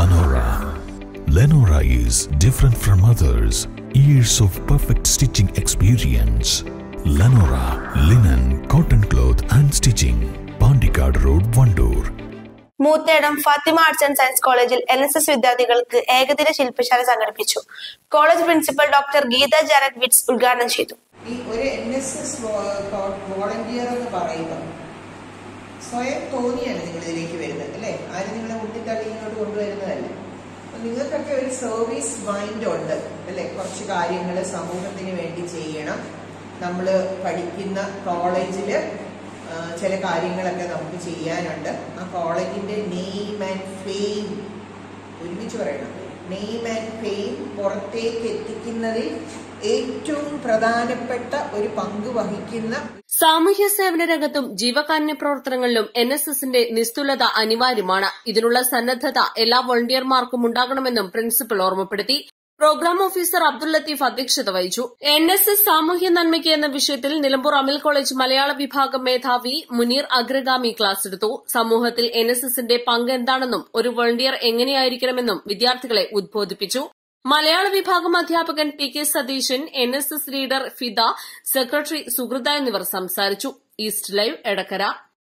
Lenora. Lenora is different from others. Years of perfect stitching experience. Lenora linen, cotton cloth and stitching. Pandikad Road, Vandoor. Moothedam Fathima arts and science കോളേജിൽ N S S വിദ്യാർത്ഥികൾക്ക് ഏകദിന ശില്പശാല സംഘടിപ്പിച്ചു college principal doctor Geetha ജാരറ്റ് വിറ്റ്സ് ഉദ്ഘാടനം ചെയ്തു ഈ ഒരു എൻ എസ് എസ് വോളണ്ടിയർ എന്ന് പറയുമ്പോൾ സ്വയം തോന്നിയാണ് നിങ്ങൾ ഇതിലേക്ക് വരുന്നത് അല്ലേ ആരും നിങ്ങളെ മുട്ടിത്തള്ളി ഇങ്ങോട്ട് കൊണ്ടുവരുന്നതല്ല അപ്പൊ നിങ്ങൾക്കൊക്കെ ഒരു സർവീസ് മൈൻഡ് ഉണ്ട് അല്ലേ കുറച്ച് കാര്യങ്ങൾ സമൂഹത്തിന് വേണ്ടി ചെയ്യണം നമ്മൾ പഠിക്കുന്ന കോളേജില് ആ, ചില കാര്യങ്ങളൊക്കെ നമുക്ക് ചെയ്യാനുണ്ട് ആ കോളേജിന്റെ നെയിം ആൻഡ് ഫെയിം ഒരുമിച്ച് പറയണം നെയിം ആൻഡ് ഫെയിം പുറത്തേക്ക് എത്തിക്കുന്നതിൽ ഏറ്റവും പ്രധാനപ്പെട്ട ഒരു പങ്ക് വഹിക്കുന്ന സാമൂഹ്യ സേവന രംഗത്തും ജീവകാരുണ്യ പ്രവർത്തനങ്ങളിലും എൻ എസ് എസിന്റെ നിസ്തുലത അനിവാര്യമാണ് ഇതിനുള്ള സന്നദ്ധത എല്ലാ വോളണ്ടിയർമാർക്കും ഉണ്ടാകണമെന്നും പ്രിൻസിപ്പൽ ഓർമ്മപ്പെടുത്തി പ്രോഗ്രാം ഓഫീസർ അബ്ദുൽ ലത്തീഫ് അധ്യക്ഷത വഹിച്ചു എൻ എസ് എസ് സാമൂഹ്യ നന്മയ്ക്ക് എന്ന വിഷയത്തിൽ നിലമ്പൂർ അമിൽ കോളേജ് മലയാള വിഭാഗം മേധാവി മുനീർ അഗ്രഗാമി ക്ലാസ് എടുത്തു സമൂഹത്തിൽ എൻ എസ് എസിന്റെ പങ്ക് എന്താണെന്നും ഒരു വോളണ്ടിയർ എങ്ങനെയായിരിക്കണമെന്നും വിദ്യാർത്ഥികളെ ഉദ്ബോധിപ്പിച്ചു മലയാള വിഭാഗം അധ്യാപകൻ T K Satheesan N S S leader Fida secretary Suhrutha എന്നിവർ സംസാരിച്ചു ഈസ്റ്റ് ലൈവ് എടക്കര